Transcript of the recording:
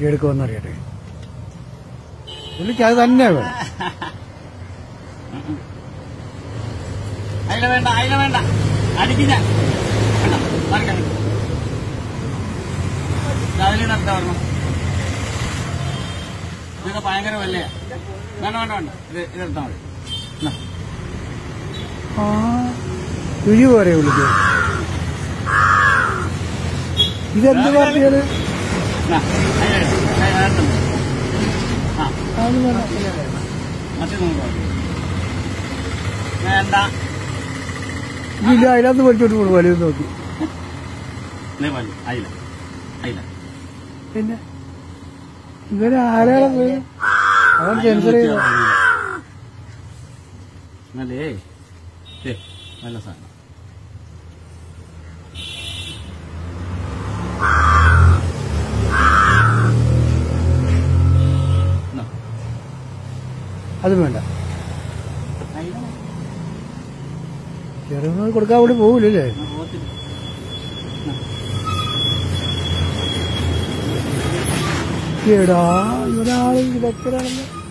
എടുക്കുമെന്നറിയട്ടെ എനിക്ക് അത് തന്നെ വേണം അതിനെ വേണ്ട അതിനെ വേണ്ട അടിക്കും ഞാൻ വേണ്ട മറിക്കാൻ അതിലിടത്ത പറഞ്ഞു ഇതൊക്കെ ഭയങ്കര വല്ലയാ വേണ്ട വേണ്ട വേണ്ട ഇത് ഇതെടുത്താൽ മതി എന്നാ. ആ ഇഴി പോരെ വിളിക്കും ഇതെന്ത് പാർട്ടിയാണ് എന്നാ, അതിലെടുത്ത്. അതിലെടുത്ത്. ആ അത് വേണം. മറ്റേ നോക്കാം വേണ്ട ഇല്ല അതിനകത്ത് പഠിച്ചോട്ട് പോകും വലുത് നോക്കി ഇതേ പോലെ അയില അയില പിന്നെ ഇവര് ആരാണ് പോയി അവൻ സെൻസർ ചെയ്തു നല്ലേ ദേ, നല്ല സാധനം എന്നാ, അതും വേണ്ട അയില ചെറുത് കൊടുക്കാൻ വേണ്ടി പോകില്ലല്ലേ എന്നാ, പോത്തില്ല. എടാ ഇവരാള് ഇതൊക്കെയാണെന്ന്